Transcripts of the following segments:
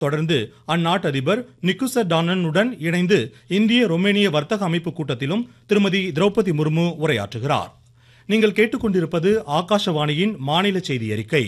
தொடர்ந்து அந்நாட்டு அதிபர் நிக்குசர் டானனுடன் இணைந்து இந்திய ரொமேனிய வர்த்தக அமைப்பு கூட்டத்திலும் திருமதி திரௌபதி முர்மு உரையாற்றுகிறார் நீங்கள் கேட்டுக்கொண்டிருப்பது ஆகாஷவாணியின் மாநில செய்தி அறிக்கை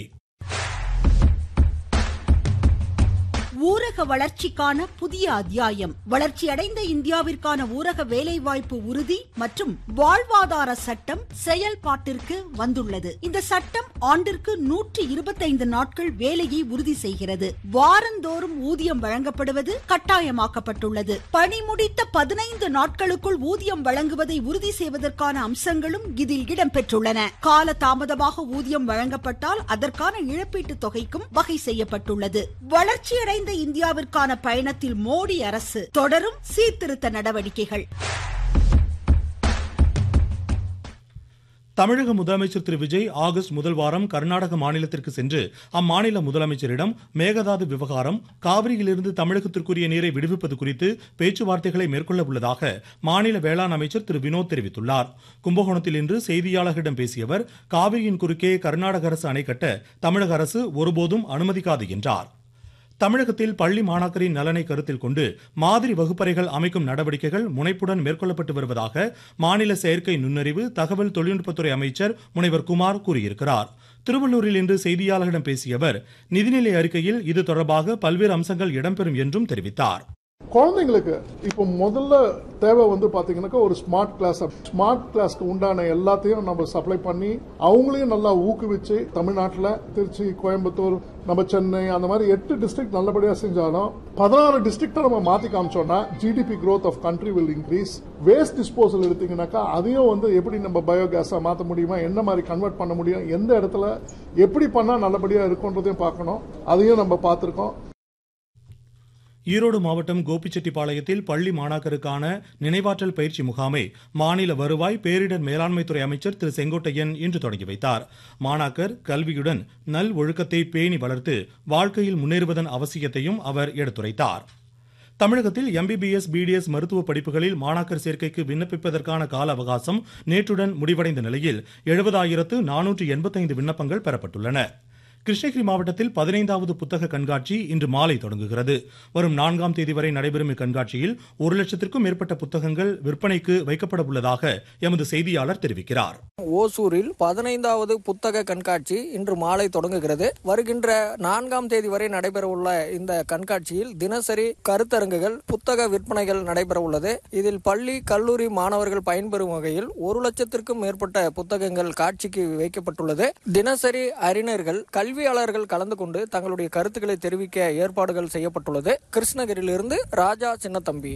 ஊரக வளர்ச்சிக்கான புதிய அத்தியாயம் வளர்ச்சியடைந்த இந்தியாவிற்கான ஊரக வேலைவாய்ப்பு உறுதி மற்றும் வாழ்வாதார சட்டம் செயல்பாட்டிற்கு வந்துள்ளது இந்த சட்டம் ஆண்டிற்கு நூற்றி இருபத்தைந்து நாட்கள் வேலையை உறுதி செய்கிறது வாரந்தோறும் ஊதியம் வழங்கப்படுவது கட்டாயமாக்கப்பட்டுள்ளது பணி முடித்த பதினைந்து நாட்களுக்குள் ஊதியம் வழங்குவதை உறுதி செய்வதற்கான அம்சங்களும் இதில் இடம்பெற்றுள்ளன கால தாமதமாக ஊதியம் வழங்கப்பட்டால் அதற்கான இழப்பீட்டுத் தொகைக்கும் வகை செய்யப்பட்டுள்ளது வளர்ச்சியடைந்த இந்தியாவிற்கான பயணத்தில் மோடி அரசு தொடரும் சீர்திருத்த நடவடிக்கைகள் தமிழக முதலமைச்சர் திரு விஜய் ஆகஸ்ட் முதல் வாரம் கர்நாடக மாநிலத்திற்கு சென்று அம்மாநில முதலமைச்சரிடம் மேகதாது விவகாரம் காவிரியிலிருந்து தமிழகத்திற்குரிய நீரை விடுவிப்பது குறித்து பேச்சுவார்த்தைகளை மேற்கொள்ள உள்ளதாக மாநில வேளாண் அமைச்சர் திரு வினோத் தெரிவித்துள்ளார் கும்பகோணத்தில் இன்று செய்தியாளர்களிடம் பேசிய அவர் காவிரியின் குறுக்கே கர்நாடக அரசு அணை கட்ட தமிழக அரசு ஒருபோதும் அனுமதிக்காது என்றார் தமிழகத்தில் பள்ளி மாணாக்கரின் நலனை கருத்தில் கொண்டு மாதிரி வகுப்பறைகள் அமைக்கும் நடவடிக்கைகள் முனைப்புடன் மேற்கொள்ளப்பட்டு வருவதாக மாநில செயற்கை நுண்ணறிவு தகவல் தொழில்நுட்பத்துறை அமைச்சர் முனைவர் குமார் கூறியிருக்கிறார் திருவள்ளூரில் இன்று செய்தியாளர்களிடம் பேசிய அவர் நிதிநிலை அறிக்கையில் இது தொடர்பாக பல்வேறு அம்சங்கள் இடம்பெறும் என்றும் தெரிவித்தார் குழந்தைங்களுக்கு இப்போ முதல்ல தேவை வந்து பாத்தீங்கன்னாக்கா ஒரு ஸ்மார்ட் கிளாஸ் ஸ்மார்ட் கிளாஸ்க்கு உண்டான எல்லாத்தையும் நம்ம சப்ளை பண்ணி அவங்களையும் நல்லா ஊக்குவிச்சு தமிழ்நாட்டில் திருச்சி கோயம்புத்தூர் நம்ம சென்னை அந்த மாதிரி எட்டு டிஸ்ட்ரிக்ட் நல்லபடியாக செஞ்சாலும் பதினாறு டிஸ்ட்ரிக்டை நம்ம மாற்றி காமிச்சோம்னா GDP growth of country will increase waste disposal எடுத்தீங்கன்னாக்கா அதையும் வந்து எப்படி நம்ம பயோகேஸாக மாற்ற முடியுமா என்ன மாதிரி கன்வெர்ட் பண்ண முடியும் எந்த இடத்துல எப்படி பண்ணால் நல்லபடியாக இருக்குன்றதையும் பார்க்கணும் அதையும் நம்ம பார்த்துருக்கோம் ஈரோடு மாவட்டம் கோபிச்செட்டிப்பாளையத்தில் பள்ளி மாணாக்கருக்கான நினைவாற்றல் பயிற்சி முகாமை மாநில வருவாய் பேரிடர் மேலாண்மைத்துறை அமைச்சர் திரு செங்கோட்டையன் இன்று தொடங்கி வைத்தார் மாணாக்கர் கல்வியுடன் நல் ஒழுக்கத்தை பேணி வளர்த்து வாழ்க்கையில் முன்னேறுவதன் அவசியத்தையும் அவர் எடுத்துரைத்தார் தமிழகத்தில் எம்பிபிஎஸ் பிடிஎஸ் மருத்துவ படிப்புகளில் மாணாக்கர் சேர்க்கைக்கு விண்ணப்பிப்பதற்கான கால அவகாசம் நேற்றுடன் முடிவடைந்த நிலையில் எழுபதாயிரத்து நானூற்று எண்பத்தைந்து விண்ணப்பங்கள் பெறப்பட்டுள்ளன கிருஷ்ணகிரி மாவட்டத்தில் பதினைந்தாவது புத்தக கண்காட்சி இன்று மாலை தொடங்குகிறது வரும் நான்காம் தேதி வரை நடைபெறும் இக்கண்காட்சியில் ஒரு லட்சத்திற்கும் மேற்பட்ட புத்தகங்கள் விற்பனைக்கு வைக்கப்பட உள்ளதாக எமது செய்தியாளர் தெரிவிக்கிறார் ஓசூரில் பதினைந்தாவது புத்தக கண்காட்சி இன்று மாலை தொடங்குகிறது வருகின்ற நான்காம் தேதி வரை நடைபெற உள்ள இந்த கண்காட்சியில் தினசரி கருத்தரங்குகள் புத்தக விற்பனைகள் நடைபெற உள்ளது இதில் பள்ளி கல்லூரி மாணவர்கள் பயன்பெறும் வகையில் ஒரு லட்சத்திற்கும் மேற்பட்ட புத்தகங்கள் காட்சிக்கு வைக்கப்பட்டுள்ளது தினசரி அறிஞர்கள் கல்வியாளர்கள் கலந்து கொண்டு தங்களுடைய கருத்துக்களை தெரிவிக்க ஏற்பாடுகள் செய்யப்பட்டுள்ளது கிருஷ்ணகிரியிலிருந்து ராஜா சின்னத்தம்பி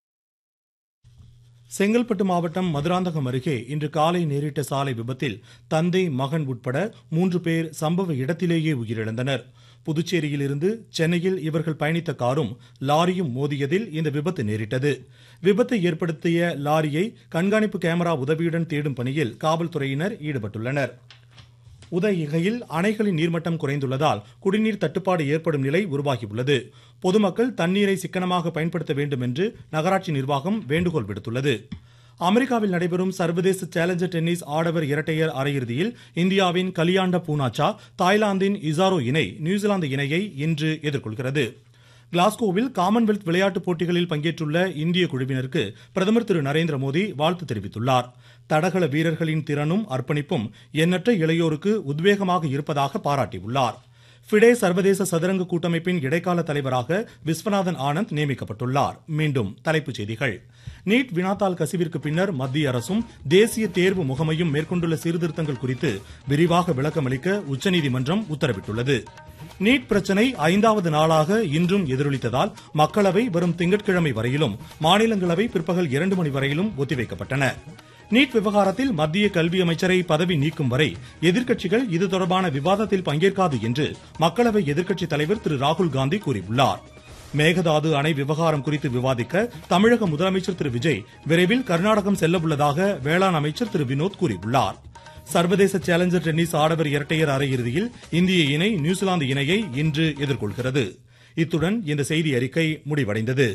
செங்கல்பட்டு மாவட்டம் மதுராந்தகம் அருகே இன்று காலை நேரிட்ட சாலை விபத்தில் தந்தை மகன் உட்பட மூன்று பேர் சம்பவ இடத்திலேயே உயிரிழந்தனர் புதுச்சேரியில் இருந்து சென்னையில் இவர்கள் பயணித்த காரும் லாரியும் மோதியதில் இந்த விபத்து நேரிட்டது விபத்தை ஏற்படுத்திய லாரியை கண்காணிப்பு கேமரா உதவியுடன் தேடும் பணியில் காவல்துறையினர் ஈடுபட்டுள்ளனர் உதகையில் அணைகளின் நீர்மட்டம் குறைந்துள்ளதால் குடிநீர் தட்டுப்பாடு ஏற்படும் நிலை உருவாகியுள்ளது பொதுமக்கள் தண்ணீரை சிக்கனமாக பயன்படுத்த வேண்டும் என்று நகராட்சி நிர்வாகம் வேண்டுகோள் விடுத்துள்ளது அமெரிக்காவில் நடைபெறும் சர்வதேச சேலஞ்சர் டென்னிஸ் ஆடவர் இரட்டையர் அரையிறுதியில் இந்தியாவின் கலியாண்ட பூனாச்சா தாய்லாந்தின் இசாரோ இணை நியூசிலாந்து இணையை இன்று எதிர்கொள்கிறது கிளாஸ்கோவில் காமன்வெல்த் விளையாட்டுப் போட்டிகளில் பங்கேற்றுள்ள இந்திய குழுவினருக்கு பிரதமர் திரு நரேந்திர மோடி வாழ்த்து தெரிவித்துள்ளார் தடகள வீரர்களின் திறனும் அர்ப்பணிப்பும் எண்ணற்ற இளையோருக்கு உத்வேகமாக இருப்பதாக பாராட்டியுள்ளார் ஃபிடே சர்வதேச சதுரங்க கூட்டமைப்பின் இடைக்கால தலைவராக விஸ்வநாதன் ஆனந்த் நியமிக்கப்பட்டுள்ளார் மீண்டும் தலைப்புச் செய்திகள் நீட் வினாத்தாள் கசிவிற்கு பின்னர் மத்திய அரசும் தேசிய தேர்வு முகமையும் மேற்கொண்டுள்ள சீர்திருத்தங்கள் குறித்து விரிவாக விளக்கமளிக்க உச்சநீதிமன்றம் உத்தரவிட்டுள்ளது நீட் பிரச்சினை ஐந்தாவது நாளாக இன்றும் எதிரொலித்ததால் மக்களவை வரும் திங்கட்கிழமை வரையிலும் மாநிலங்களவை பிற்பகல் இரண்டு மணி வரையிலும் ஒத்திவைக்கப்பட்டன நீட் விவகாரத்தில் மத்திய கல்வி அமைச்சரை பதவி நீக்கும் வரை எதிர்க்கட்சிகள் இது தொடர்பான விவாதத்தில் பங்கேற்காது என்று மக்களவை எதிர்க்கட்சித் தலைவர் திரு ராகுல் காந்தி கூறியுள்ளார் மேகதாது அணை விவகாரம் குறித்து விவாதிக்க தமிழக முதலமைச்சர் திரு விஜய் விரைவில் கர்நாடகம் செல்ல உள்ளதாக வேளாண் அமைச்சர் திரு வினோத் கூறியுள்ளார் சர்வதேச சேலஞ்சர் டென்னிஸ் ஆடவர் இரட்டையர் அரையிறுதியில் இந்திய இணை நியூசிலாந்து இணையை இன்று எதிர்கொள்கிறது இத்துடன் இந்த செய்தி அறிக்கை முடிவடைந்தது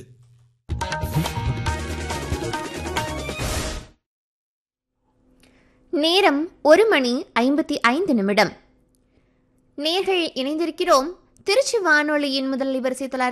நேரம் ஒரு மணி ஐம்பத்தி ஐந்து நிமிடம் நேர்கள் இணைந்திருக்கிறோம் திருச்சி வானொலியின் முதல் வரிசை தொள்ளாயிரத்தி